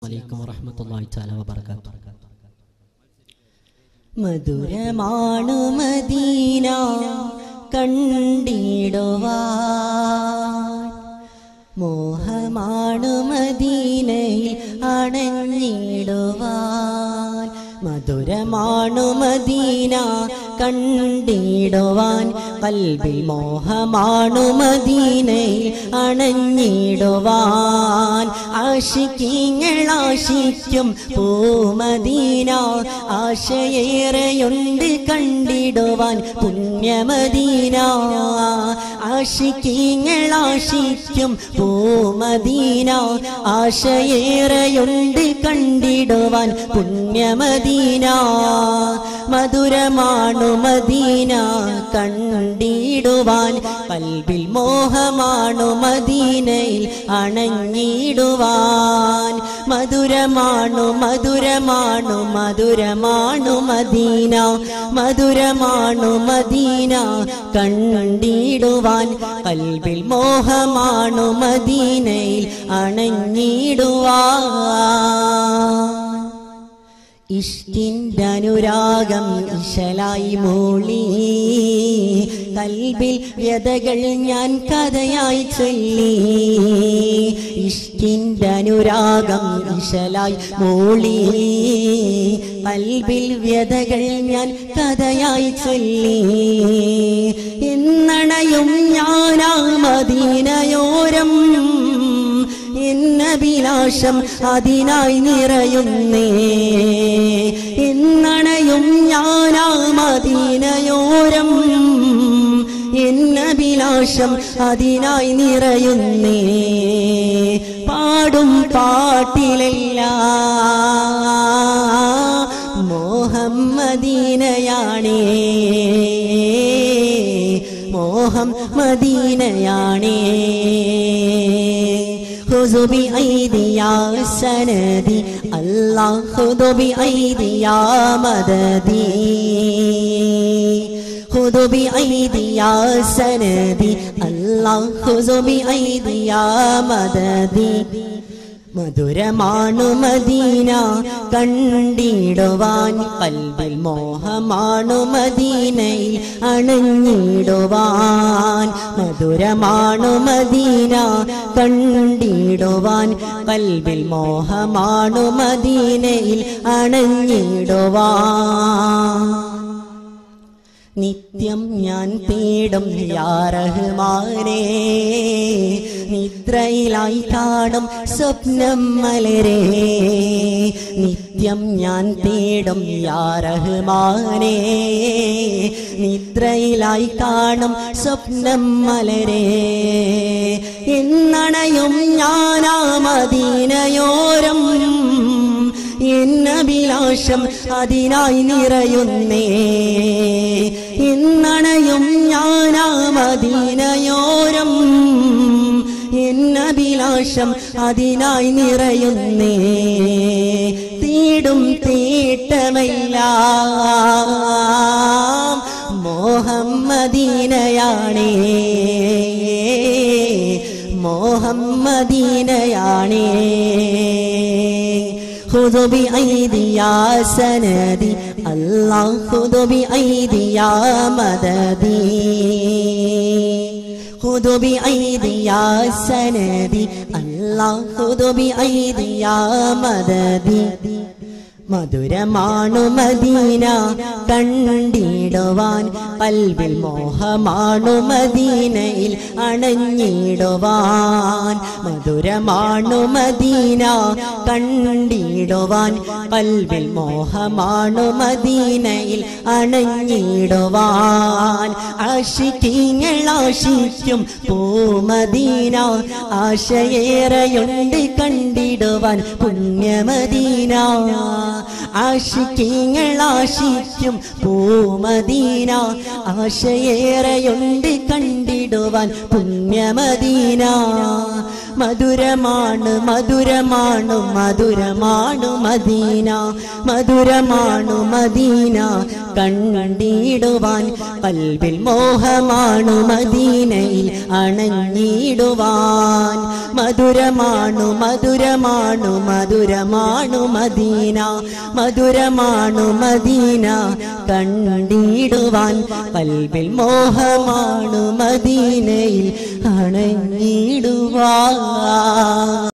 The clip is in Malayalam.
അലൈക്കും വറഹ്മത്തുള്ളാഹി തആല വബറകാതുഹു മധുരമാണു മദീന കണ്ടിടുവാൻ മോഹമാണു മദീനയിൽ അണഞ്ഞിടുവാൻ മധുരമാണു മദീന കണ്ടിടുവാൻ കൽബിൽ മോഹമാണു മദീനയിൽ അണഞ്ഞിടുവാൻ ആശിക്കിങ്ങൾ ആശിക്കും പൂമദീന ആശയേറെയുണ്ട് കണ്ടിടുവാൻ പുണ്യമദീന ആശിക്കിങ്ങൾ ആശിക്കും പൂമദീന ആശയേറെയുണ്ട് കണ്ടിടുവാൻ പുണ്യമദീന മധുരമാണു മദീന കണ്ടിടുവാൻ കൽബിൽ മോഹമാണു മദീനയിൽ അണഞ്ഞിടുവാൻ മധുരമാണു മധുരമാണു മധുരമാണു മദീന മധുരമാണു മദീന കണ്ടിടുവാൻ കൽബിൽ മോഹമാണു മദീനയിൽ അണഞ്ഞിടുവാൻ ഇഷ്ടിൻ്റെ അനുരാഗം ഇശലായി മൂളി കൽബിൽ വ്യതകൾ ഞാൻ കഥയായി ചൊല്ലി ഇഷ്ടിൻ്റെ അനുരാഗം ഇശലായി മൂളി കൽബിൽ വ്യതകൾ ഞാൻ കഥയായി ചൊല്ലി എന്നണയും ഞാനാ മദീനയോരം എന്നഭിലാഷം അതിനായി നിറയുന്നേ എന്നണയും ഞാനാ മദീനയോരം എന്നഭിലാഷം അതിനായി നിറയുന്നേ പാടും പാട്ടിലല്ല മോഹം മദീനയാണേ മോഹം മദീനയാണേ خذ بأيدي يا سندي الله خذ بأيدي يا مددي خذ بأيدي يا سندي الله خذ بأيدي يا مددي മധുരമാണു മദീന കണ്ടിടുവാൻ കൽബിൽ മോഹമാണു മദീനയിൽ അണഞ്ഞിടുവാൻ മധുരമാണു മദീന കണ്ടിടുവാൻ കൽബിൽ മോഹമാണു മദീനയിൽ അണഞ്ഞിടുവാൻ നിത്യം ഞാൻ തേടും യാറഹ്മാനേ നിദ്രയിലായി കാണും സ്വപ്നം മലരേ നിത്യം ഞാൻ തേടും യാറഹ്മാനേ നിദ്രയിലായി കാണും സ്വപ്നം മലരേ എന്നണയും ഞാനാ മദീനയോരം എന്നഭിലാഷം അതിനായി നിറയുന്നേ എന്നണയും ഞാനാ മദീനയോരം എന്നഭിലാഷം അതിനായി നിറയുന്നേ തീടും തീട്ടമല്ല മോഹം മദീനയാണേ മോഹം മദീനയാണേ خذ بأيدي يا سندي الله خذ بأيدي يا مددي خذ بأيدي يا سندي الله خذ بأيدي يا مددي മധുരമാണു മദീന കണ്ടിടുവാൻ കൽവിൽ മോഹമാണു മദീനയിൽ അണഞ്ഞിടുവാൻ മധുരമാണു മദീന കണ്ടിടുവാൻ കൽവിൽ മോഹമാണു മദീനയിൽ അണഞ്ഞിടുവാൻ ആശിക്കിങ്ങൾ ആശിക്കും പൂമദീന ആശയേറെയുണ്ട് കണ്ടിടുവാൻ പുണ്യമദീന ആശിക്കങ്ങൾ ആശിക്കും പൂമദീന ആശയേറെയുണ്ട് കണ്ടിടുവാൻ പുണ്യമദീന മധുരമാണ് മധുരമാണ് മധുരമാണ് മദീന മധുരമാണ് മദീന കണ്ടിടുവാൻ കൽവിൽ മോഹമാണ് മദീനയിൽ അണഞ്ഞിടുവാൻ മധുരമാണു മധുരമാണു മധുരമാണു മദീന മധുരമാണു മദീന കണ്ടിടുവാൻ കൽവിൽ മോഹമാണു മദീനയിൽ അണഞ്ഞിടുവാൻ